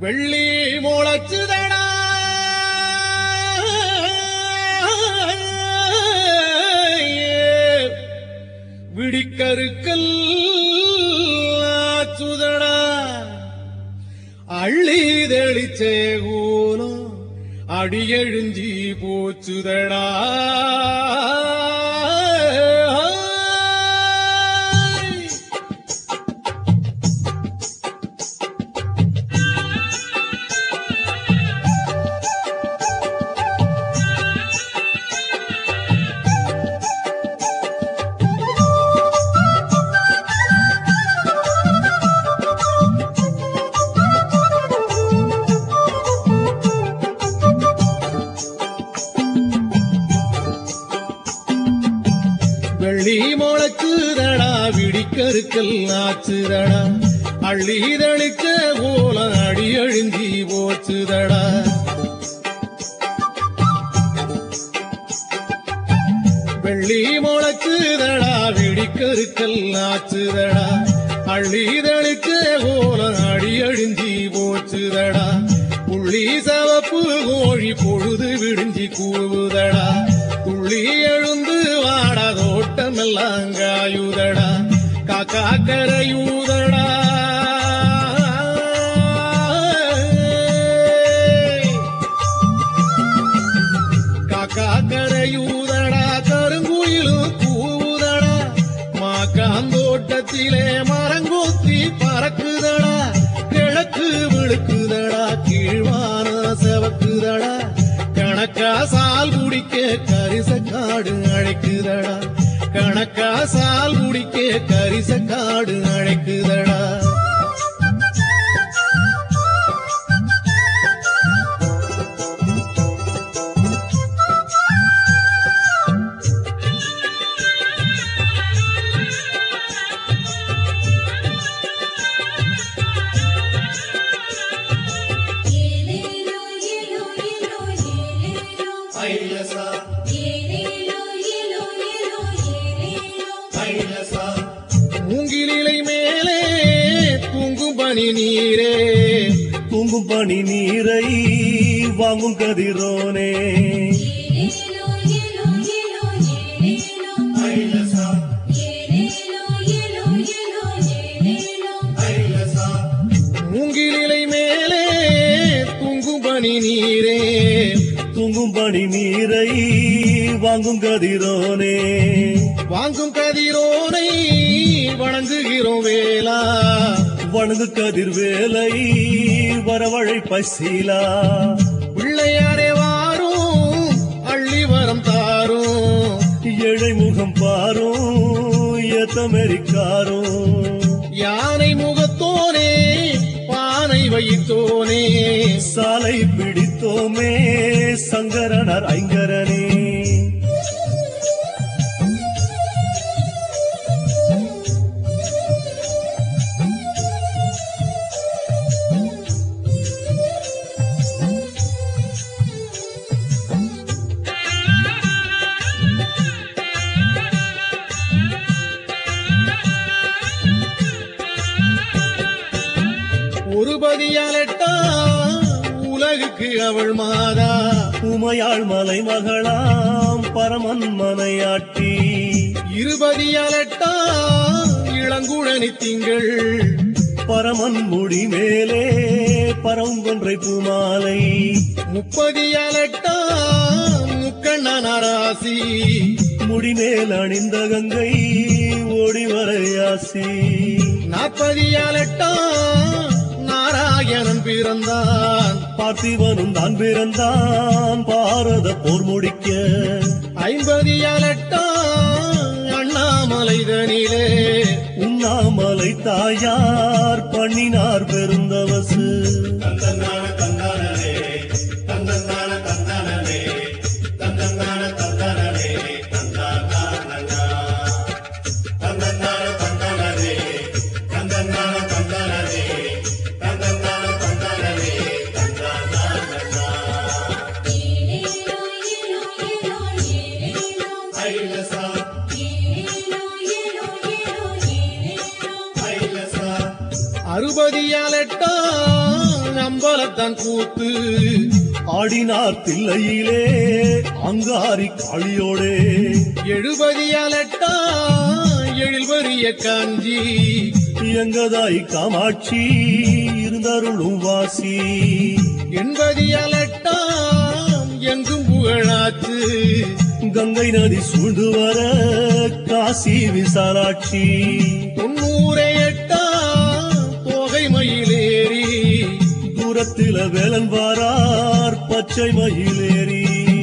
வெள்ளி முளைச்சுதடா விடிக்கருக்கல் ஆச்சுதடா அள்ளி தெளிச்சே கூலம் அடியெழுஞ்சி போச்சுதடா வெள்ளி முளைச்சுதடா விடிக்கருக்கல் ஆச்சுதடா அள்ளி தெளிச்ச போல அடி அழிஞ்சி போச்சுதடா வெள்ளி முளைச்சுதடா விடிக்கருக்கல் ஆச்சுதடா அள்ளி தெளிச்ச போல அடி அழிஞ்சி போச்சுதடா புள்ளி சவப்பு கோழி பொழுது விடிஞ்சி கூவுதடா துள்ளி எழுந்து வாட தோட்டமெல்லாம் காயுதடா காக்கா கரையூதடா காக்கா கரையூதடா கருங்குயிலும் கூவுதடா மாக்காந்தோட்டத்திலே மரங்கொத்தி பறக்குதடா கிழக்கு விழுக்குதடா கீழ்வான செவக்குதடா கணக்கா சால் குடிக்க கரிச காடு அழைக்குதடா கணக்கா சால் குடிக்க கரிச காடு அழைக்குதடா ஏலேலோ ஏலோ ஏலோ ஏலேலோ ஐலசா ஏலேலோ ஏலோ ஏலோ ஏலேலோ ஐலசா மூங்கிலிலை மேலே தூங்கும் பனி நீரே தூங்கும் பனி நீரை வாங்கும் கதிரோனே ஏலேலோ ஏலோ ஏலோ ஏலேலோ ஐலசா ஏலேலோ ஏலோ ஏலோ ஏலேலோ ஐலசா மூங்கிலிலை மேலே தூங்கும் பனி நீரே தூங்கும் பனி நீரை வாங்கும் கதிரோனே வாங்கும் கதிரோனை வணங்குகிறோம் வேளா வணங்கு கதிர் வேலை வரவழை பசீலா பிள்ளையாரே வாரும் அள்ளி வரம் தாரும் ஏழை முகம் பாரும் எத்தமெரிக்காரும் யானை முகத்தோனே பானை வைத்தோனே சாலை பிடித்தோமே சங்கரனர் ஐங்கரனே ஒரு பதியாலட்டா உலகுக்கு அவள் மாதா உமையாள் மலை மகளாம் பரமன் மனையாட்டி இருபதியாலட்டா இளங்குழனி திங்கள் பரமன் முடி மேலே பரங்கொன்றை பூமாலை முப்பதியாலட்டா முக்கண்ணன் அராசி முடிமேல் அணிந்த கங்கை ஓடி வரையாசி நாற்பதியாலட்டா நாராயணன் பிறந்தான் பார்த்திவனும் தான் பிறந்தான் பாரத போர் முடிக்க ஐம்பதியாலட்டா அண்ணாமலைதனிலே உண்ணாமலை தாயார் பண்ணினார் பெருந்தவசு ஏலேலோ ஏலோ ஏலோ ஏலேலோ ஐலசா ஏலேலோ ஏலோ ஏலோ ஏலேலோ அறுபதியாலட்டா நம்பல தான் கூத்து ஆடினார் தில்லையிலே அங்காரி காளியோடே எழுபதியாலட்டா எழில்வரிய காஞ்சி எங்கதாய் காமாட்சி இருந்தருளும் வாசி எண்பதியாலட்டா எங்கும் புகழாச்சு கங்கை நதி சூழ்ந்து வர காசி விசாலாட்சி தொண்ணூரை எட்டா தோகை மயிலேறி தூரத்தில வேலன் வாரார் பச்சை மயிலேறி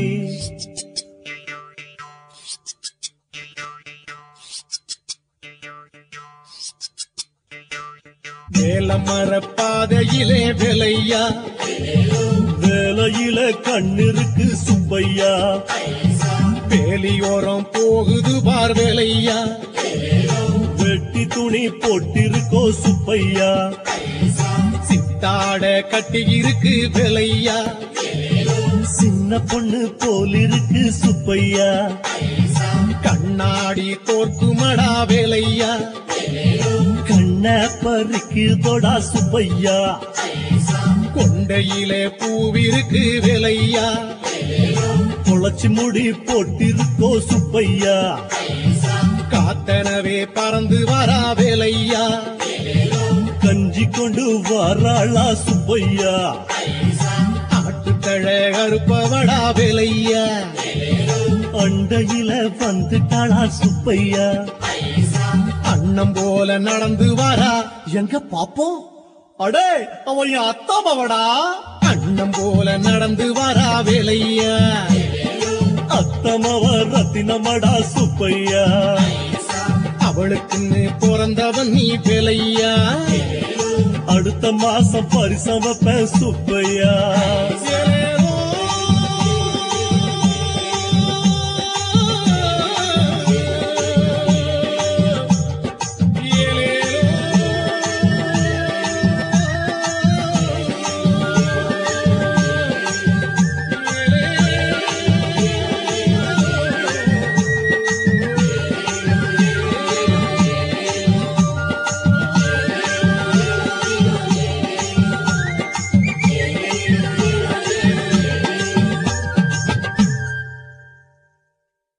வேலமர பாதையிலே வெலையா வேலையில கண்ணிருக்கு சுப்பையா வேலியோரம் போகுது பார் வேலையா வெட்டி துணி போட்டிருக்கோ சுப்பையா சித்தாட கட்டி இருக்கு வெலையா சின்ன பொண்ணு போலிருக்கு சுப்பையா கண்ணாடி தோற்குமடா வேலையா கண்ண பறிக்கு தொடா சுப்பையா கொண்டையிலே பூவிருக்கு வெலையா பொழச்சி முடி போட்டிருக்கோ சுப்பையா காத்தனவே பறந்து வரா வேலையா கஞ்சி கொண்டு வாராளா சுப்பையா ஆட்டுத்தழ அறுப்பவடா வேலையா அண்டையில வந்துட்டாளா சுப்பையா அன்னம் போல நடந்து வரா எங்க பாப்போம் அடே அவன் என் அத்தாமவடா அன்னம் போல நடந்து வரா வேலையா அத்தமவ ரத்தினமடா சுப்பையா அவளுக்குன்னு பிறந்தவன் நீ வேலையா அடுத்த மாசம் பரிசமப்ப சுப்பையா வேலை